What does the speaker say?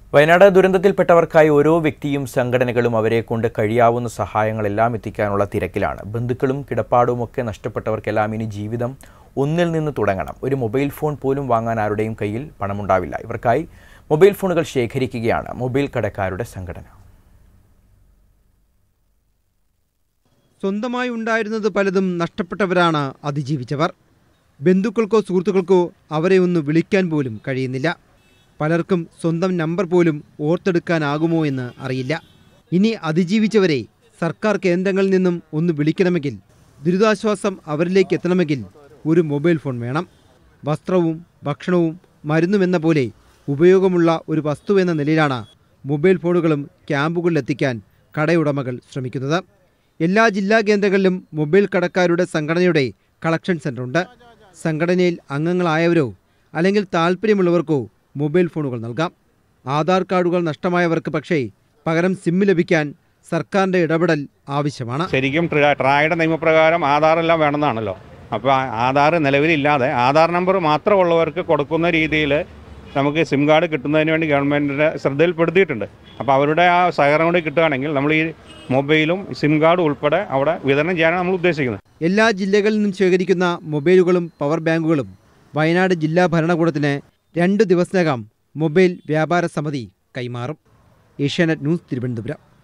വയനാട് ദുരന്തത്തിൽപ്പെട്ടവർക്കായി ഓരോ വ്യക്തിയും സംഘടനകളും അവരെ കൊണ്ട് കഴിയാവുന്ന സഹായങ്ങളെല്ലാം എത്തിക്കാനുള്ള തിരക്കിലാണ് ബന്ധുക്കളും കിടപ്പാടുമൊക്കെ നഷ്ടപ്പെട്ടവർക്കെല്ലാം ഇനി ജീവിതം ഒന്നിൽ നിന്ന് തുടങ്ങണം ഒരു മൊബൈൽ ഫോൺ പോലും വാങ്ങാൻ ആരുടെയും കയ്യിൽ പണമുണ്ടാവില്ല ഇവർക്കായി മൊബൈൽ ഫോണുകൾ ശേഖരിക്കുകയാണ് മൊബൈൽ കടക്കാരുടെ സംഘടന സ്വന്തമായി ഉണ്ടായിരുന്നത് പലതും നഷ്ടപ്പെട്ടവരാണ് അതിജീവിച്ചവർ ബന്ധുക്കൾക്കോ സുഹൃത്തുക്കൾക്കോ അവരെ ഒന്ന് വിളിക്കാൻ പോലും കഴിയുന്നില്ല പലർക്കും സ്വന്തം നമ്പർ പോലും ഓർത്തെടുക്കാനാകുമോ എന്ന് അറിയില്ല ഇനി അതിജീവിച്ചവരെ സർക്കാർ കേന്ദ്രങ്ങളിൽ നിന്നും ഒന്ന് വിളിക്കണമെങ്കിൽ ദുരിതാശ്വാസം അവരിലേക്ക് എത്തണമെങ്കിൽ ഒരു മൊബൈൽ ഫോൺ വേണം വസ്ത്രവും ഭക്ഷണവും മരുന്നുമെന്ന പോലെ ഉപയോഗമുള്ള ഒരു വസ്തു എന്ന നിലയിലാണ് മൊബൈൽ ഫോണുകളും ക്യാമ്പുകളിലെത്തിക്കാൻ കടയുടമകൾ ശ്രമിക്കുന്നത് എല്ലാ ജില്ലാ കേന്ദ്രങ്ങളിലും മൊബൈൽ കടക്കാരുടെ സംഘടനയുടെ കളക്ഷൻ സെൻ്ററുണ്ട് സംഘടനയിൽ അംഗങ്ങളായവരോ അല്ലെങ്കിൽ താൽപ്പര്യമുള്ളവർക്കോ മൊബൈൽ ഫോണുകൾ നൽകാം ആധാർ കാർഡുകൾ നഷ്ടമായവർക്ക് പക്ഷേ പകരം സിം ലഭിക്കാൻ സർക്കാരിൻ്റെ ഇടപെടൽ ആവശ്യമാണ് ശരിക്കും ട്ര- ട്രായുടെ നിയമപ്രകാരം ആധാർ എല്ലാം വേണമെന്നാണല്ലോ അപ്പോൾ ആധാർ നിലവിലില്ലാതെ ആധാർ നമ്പർ മാത്രമുള്ളവർക്ക് കൊടുക്കുന്ന രീതിയിൽ നമുക്ക് സിം കാർഡ് കിട്ടുന്നതിന് വേണ്ടി ഗവൺമെൻറ്റിൻ്റെ ശ്രദ്ധയിൽപ്പെടുത്തിയിട്ടുണ്ട് അപ്പോൾ അവരുടെ ആ സഹകരണം കൂടി കിട്ടുകയാണെങ്കിൽ നമ്മൾ ഈ മൊബൈലും സിം കാർഡും ഉൾപ്പെടെ അവിടെ വിതരണം ചെയ്യാനാണ് നമ്മൾ ഉദ്ദേശിക്കുന്നത് എല്ലാ ജില്ലകളിൽ നിന്നും ശേഖരിക്കുന്ന മൊബൈലുകളും പവർ ബാങ്കുകളും വയനാട് ജില്ലാ ഭരണകൂടത്തിന് രണ്ട് ദിവസത്തിനകം മൊബൈൽ വ്യാപാര സമിതി കൈമാറും ഏഷ്യാനെറ്റ് ന്യൂസ് തിരുവനന്തപുരം